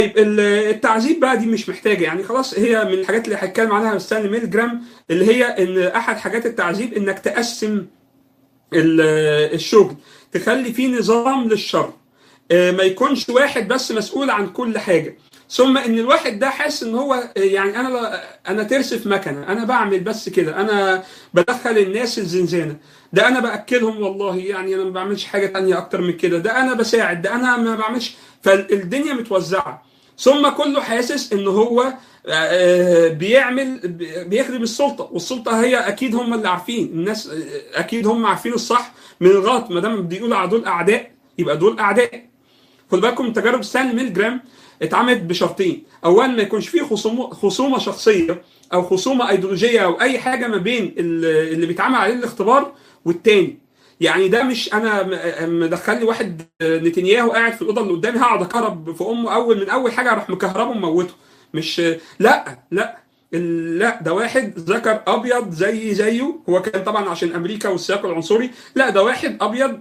ال- التعذيب بقى دي مش محتاجه يعني خلاص هي من الحاجات اللي هيتكلم عنها ستانلي ميلجرام اللي هي ان احد حاجات التعذيب انك تقسم ال- الشغل تخلي فيه نظام للشر آه، ما يكونش واحد بس مسؤول عن كل حاجه ثم ان الواحد ده حاسس ان هو آه، يعني انا لا- انا ترس في مكنه انا بعمل بس كده انا بدخل الناس الزنزانه ده انا باكلهم والله يعني انا ما بعملش حاجه تانية اكتر من كده ده انا بساعد ده انا ما بعملش فالدنيا متوزعه ثم كله حاسس ان هو آه، بيعمل بيخدم السلطه والسلطه هي اكيد هم اللي عارفين الناس آه، اكيد هم عارفين الصح من الغلط ما دام بيقولوا على دول اعداء يبقى دول اعداء خد بالكم من تجارب ستانلي ميلجرام اتعملت بشرطين اولا ما يكونش فيه خصومه خصومه شخصيه او خصومه ايديولوجيه او اي حاجه ما بين ال- اللي بيتعمل عليه الاختبار والتاني يعني ده مش انا م- مدخل لي واحد نتنياهو قاعد في الاوضه اللي قدامي هقعد اكهرب في امه اول من اول حاجه اروح مكهربه وموته مش لا لا ال- لا ده واحد ذكر ابيض زي زيه هو كان طبعا عشان امريكا والسياق العنصري لا ده واحد ابيض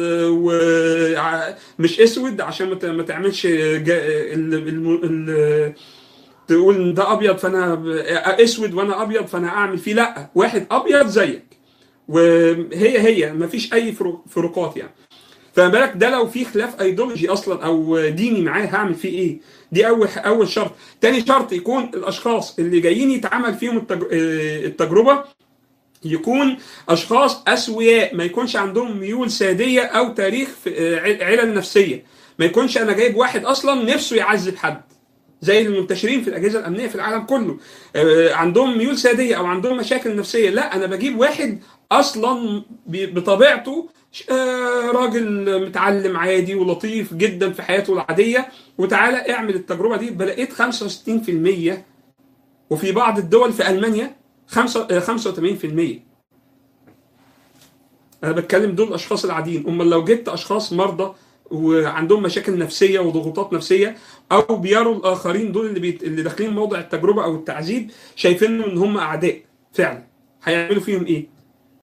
ومش اسود عشان ما ت- ما تعملش جا- ال- ال- ال- تقول إن ده ابيض فانا ب- اسود وانا ابيض فانا اعمل فيه لا واحد ابيض زيك وهي هي ما فيش اي فروق- فروقات يعني فما بالك ده لو في خلاف ايديولوجي اصلا او ديني معاه هعمل فيه ايه دي اول اول شرط تاني شرط يكون الاشخاص اللي جايين يتعمل فيهم التج- آه، التجربه يكون اشخاص اسوياء ما يكونش عندهم ميول ساديه او تاريخ في آه، عل- علل نفسيه ما يكونش انا جايب واحد اصلا نفسه يعذب حد زي المنتشرين في الاجهزه الامنيه في العالم كله آه، عندهم ميول ساديه او عندهم مشاكل نفسيه لا انا بجيب واحد اصلا ب- بطبيعته آه، راجل متعلم عادي ولطيف جدا في حياته العاديه وتعالى اعمل التجربه دي بلقيت 65% وفي بعض الدول في المانيا خمسة- آه، 85% انا بتكلم دول الاشخاص العاديين امال لو جبت اشخاص مرضى وعندهم مشاكل نفسيه وضغوطات نفسيه او بيروا الاخرين دول اللي بيت... اللي داخلين موضع التجربه او التعذيب شايفينهم ان هم اعداء فعلا هيعملوا فيهم ايه